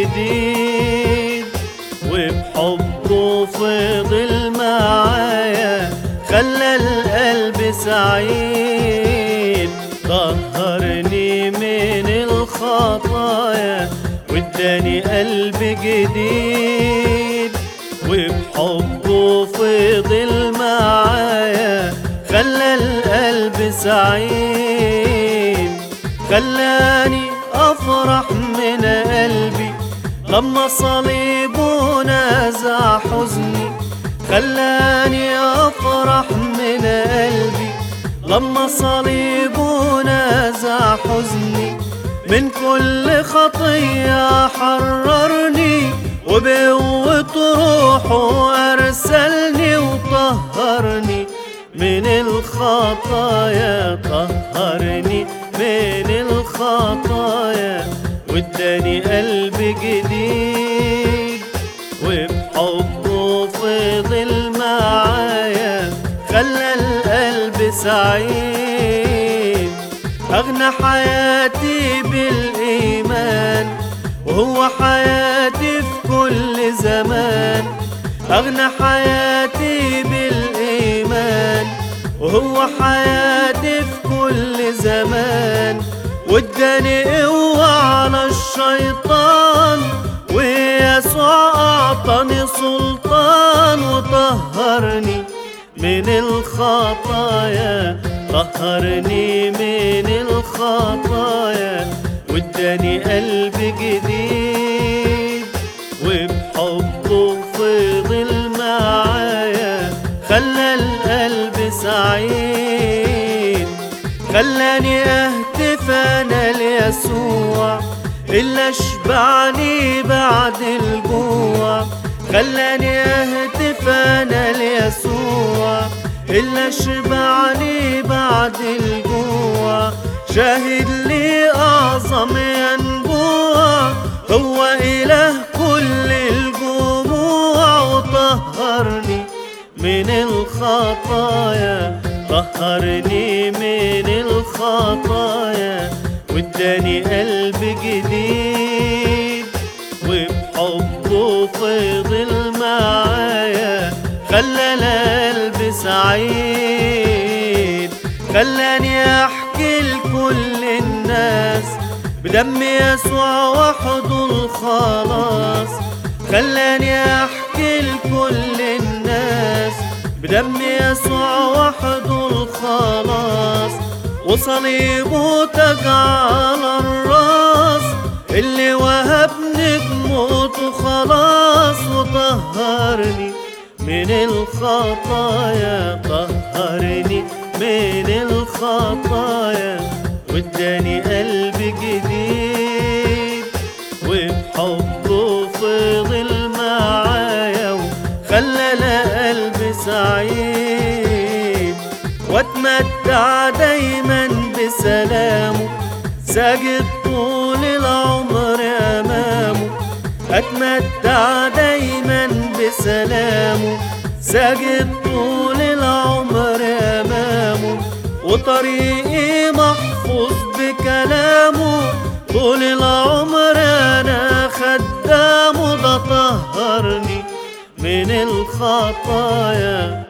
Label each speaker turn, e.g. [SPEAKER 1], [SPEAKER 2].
[SPEAKER 1] جديد وبحبه فضل معايا خلى القلب سعيد طهرني من الخطايا واداني قلب جديد وبحبه فضل معايا خلى القلب سعيد خلاني افرح من قلبي لما صليبه نزع حزني خلاني افرح من قلبي لما صليبه نزع حزني من كل خطية حررني وبقوة روحه أرسلني وطهرني من الخطايا طهرني من الخطايا واداني قلب جديد وبحبه فضل معايا خلى القلب سعيد أغنى حياتي بالإيمان وهو حياتي في كل زمان أغنى حياتي بالإيمان وهو حياتي في كل زمان واداني قوة على الشيطان ويسوع أعطاني سلطان وطهرني من الخطايا طهرني من الخطايا واداني قلب جديد وبحبه فضل معايا خلى القلب سعيد خلاني اهتف انا ليسوع اللي اشبعني بعد الجوع خلاني اهتف انا ليسوع اللي اشبعني بعد الجوع شاهد لي اعظم ينبوع هو اله كل الجموع وطهرني من الخطايا طهرني من الخطايا واداني قلب جديد وبحبه فضل معايا خلى القلب سعيد خلاني احكي لكل الناس بدم يسوع وحده الخلاص خلاني احكي لكل الناس بدم يسوع وحده الخلاص وصليبه تاج على الراس اللي وهبني بموته خلاص وطهرني من الخطايا طهرني من الخطايا واداني قلب جديد وبحبه فضل معايا وخلى القلب سعيد واتمتع دايما بسلامه ساجد طول العمر امامه اتمتع دايما بسلامه ساجد طول العمر امامه وطريقي محفوظ بكلامه طول العمر انا خدامه ده طهرني من الخطايا